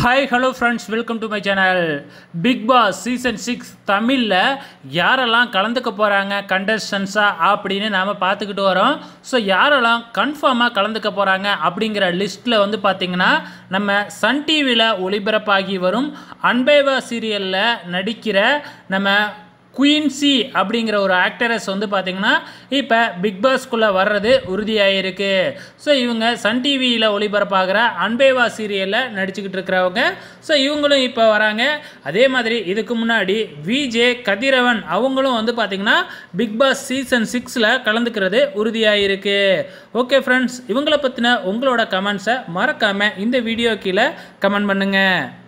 hi hello friends welcome to my channel Bigg Boss season six தமிழில் யாரெல்லாம் கலந்துக்க போகிறாங்க கண்டஸ்டன்ஸாக அப்படின்னு நாம் பார்த்துக்கிட்டு வரோம் ஸோ யாரெல்லாம் கன்ஃபார்மாக கலந்துக்க போகிறாங்க அப்படிங்கிற லிஸ்ட்டில் வந்து பார்த்திங்கன்னா நம்ம சன் டிவியில் ஒளிபரப்பாகி வரும் அன்பேவா சீரியலில் நடிக்கிற நம்ம குயின்சி அப்படிங்கிற ஒரு ஆக்டரஸ் வந்து பார்த்திங்கன்னா இப்போ பிக் பாஸ்க்குள்ளே வர்றது உறுதியாகிருக்கு ஸோ இவங்க சன் டிவியில் ஒளிபரப்பாகிற அன்பேவா சீரியலில் நடிச்சுக்கிட்டு இருக்கிறவங்க ஸோ இவங்களும் இப்போ வராங்க அதே மாதிரி இதுக்கு முன்னாடி விஜே கதிரவன் அவங்களும் வந்து பார்த்திங்கன்னா பிக் பாஸ் சீசன் சிக்ஸில் கலந்துக்கிறது உறுதியாகிருக்கு ஓகே ஃப்ரெண்ட்ஸ் இவங்கள பற்றின உங்களோட கமெண்ட்ஸை மறக்காமல் இந்த வீடியோ கீழே கமெண்ட் பண்ணுங்கள்